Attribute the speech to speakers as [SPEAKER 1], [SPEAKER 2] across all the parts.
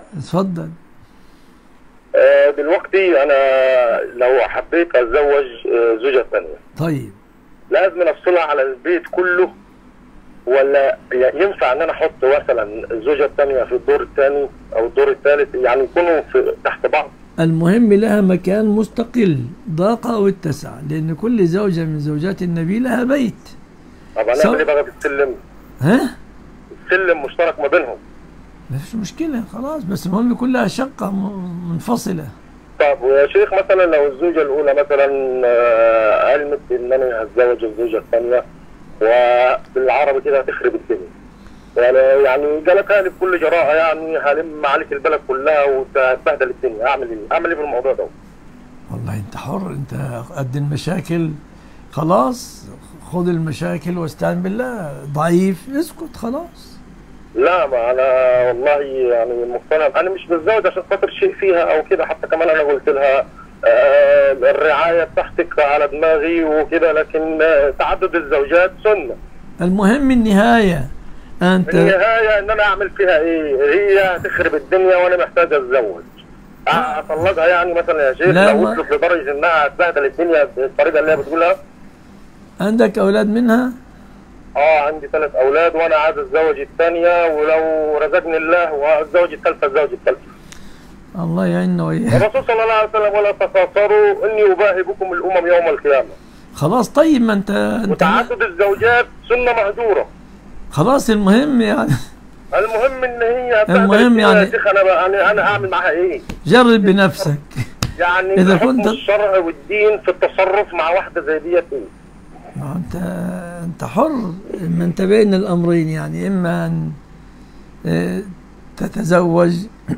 [SPEAKER 1] اتفضل
[SPEAKER 2] آه، دلوقتي انا لو حبيت اتزوج آه، زوجة ثانية
[SPEAKER 1] طيب
[SPEAKER 2] لازم افصلها على البيت كله ولا ي- ينفع ان انا احط مثلا الزوجة الثانية في الدور الثاني او الدور الثالث يعني يكونوا في تحت بعض
[SPEAKER 1] المهم لها مكان مستقل ضاق أو اتسع لأن كل زوجة من زوجات النبي لها بيت
[SPEAKER 2] طب انا
[SPEAKER 1] سواء-
[SPEAKER 2] اعمل ايه بقى في السلم؟
[SPEAKER 1] ها؟
[SPEAKER 2] السلم مشترك ما بينهم
[SPEAKER 1] ما فيش مشكلة خلاص بس المهم يكون لها شقة م- منفصلة
[SPEAKER 2] طب ويا شيخ مثلا لو الزوجة الأولى مثلا آه، علمت إن أنا هتزوج الزوجة الثانية وبالعربي كده هتخرب الدنيا يعني يعني جالتها لي بكل جراءة يعني هلم عليك البلد كلها وتبهدل الدنيا أعمل إيه؟ أعمل إيه في الموضوع ده؟
[SPEAKER 1] والله أنت حر أنت قد المشاكل خلاص خذ المشاكل واستعن بالله ضعيف اسكت خلاص
[SPEAKER 2] لا ما أنا والله يعني مقتنع أنا مش بتزوج عشان خاطر شيء فيها أو كده حتى كمان أنا قلت لها آه، الرعاية بتاعتك على دماغي وكده لكن آه، تعدد الزوجات سنة
[SPEAKER 1] المهم النهاية أنت
[SPEAKER 2] النهاية ان انا اعمل فيها ايه هي هتخرب الدنيا وانا محتاج اتزوج اطلقها يعني مثلا يا شيخ
[SPEAKER 1] لا،
[SPEAKER 2] لو
[SPEAKER 1] ما-
[SPEAKER 2] وصلت لدرجة انها هتبهدل الدنيا بالطريقة اللي هي بتقولها
[SPEAKER 1] عندك أولاد منها
[SPEAKER 2] اه عندي ثلاث اولاد وانا عايز اتزوج الثانية ولو رزقني الله واتزوج الثالثة اتزوج الثالثة
[SPEAKER 1] الله يعيننا وإياك
[SPEAKER 2] الرسول صلى الله عليه وسلم ولا تخاصروا اني اباهي بكم الامم يوم القيامة
[SPEAKER 1] خلاص طيب ما أنت أنت
[SPEAKER 2] وتعدد الزوجات سنة مهجورة
[SPEAKER 1] خلاص المهم يعني
[SPEAKER 2] المهم ان هي هتبهدل
[SPEAKER 1] المهم
[SPEAKER 2] الدنيا
[SPEAKER 1] يعني-
[SPEAKER 2] يا شيخ انا بقى انا انا اعمل معاها ايه؟
[SPEAKER 1] جرب بنفسك
[SPEAKER 2] يعني
[SPEAKER 1] إذا
[SPEAKER 2] إذا
[SPEAKER 1] كنت-
[SPEAKER 2] كنت الشرع والدين في التصرف مع واحدة زي ديت ايه؟
[SPEAKER 1] ما انت انت حر ما انت بين الامرين يعني اما ان اه، تتزوج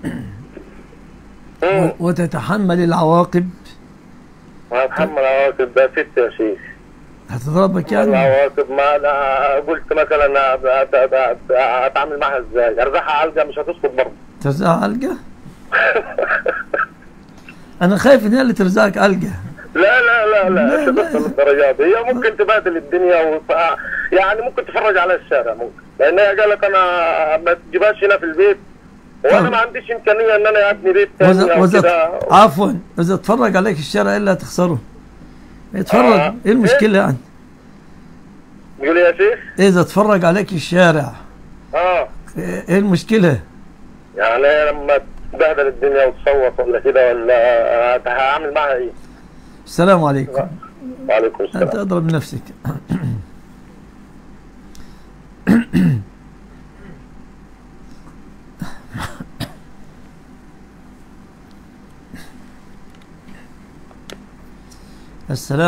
[SPEAKER 2] مم.
[SPEAKER 1] و- وتتحمل العواقب
[SPEAKER 2] وهتحمل عواقب ده ست يا شيخ
[SPEAKER 1] هتضربك يعني
[SPEAKER 2] العواقب ما انا قلت مثلا أت- أت- أت- اتعامل معاها ازاي؟ ارزعها علقة مش هتسقط برضه
[SPEAKER 1] ترزعها علقه انا خايف ان هي اللي ترزعك علقه
[SPEAKER 2] لا لا لا
[SPEAKER 1] لا،
[SPEAKER 2] لا
[SPEAKER 1] لا.
[SPEAKER 2] تبطل الدرجات هي ممكن تبهدل الدنيا وف... يعني ممكن تفرج على الشارع ممكن لان هي قالت انا ما تجيبهاش هنا في البيت وانا
[SPEAKER 1] طب.
[SPEAKER 2] ما عنديش امكانيه ان انا ابني بيت ثاني
[SPEAKER 1] وإذا
[SPEAKER 2] او
[SPEAKER 1] وإذا
[SPEAKER 2] كده
[SPEAKER 1] عفوا اذا اتفرج عليك الشارع ايه اللي هتخسره اتفرج
[SPEAKER 2] آه.
[SPEAKER 1] ايه المشكله يعني
[SPEAKER 2] يقول يا شيخ
[SPEAKER 1] اذا اتفرج عليك الشارع
[SPEAKER 2] اه
[SPEAKER 1] ايه المشكله
[SPEAKER 2] يعني لما تبهدل الدنيا وتصوت ولا كده ولا هعمل معها ايه؟
[SPEAKER 1] السلام عليكم
[SPEAKER 2] وعليكم
[SPEAKER 1] أنت
[SPEAKER 2] السلام
[SPEAKER 1] أضرب نفسك السلام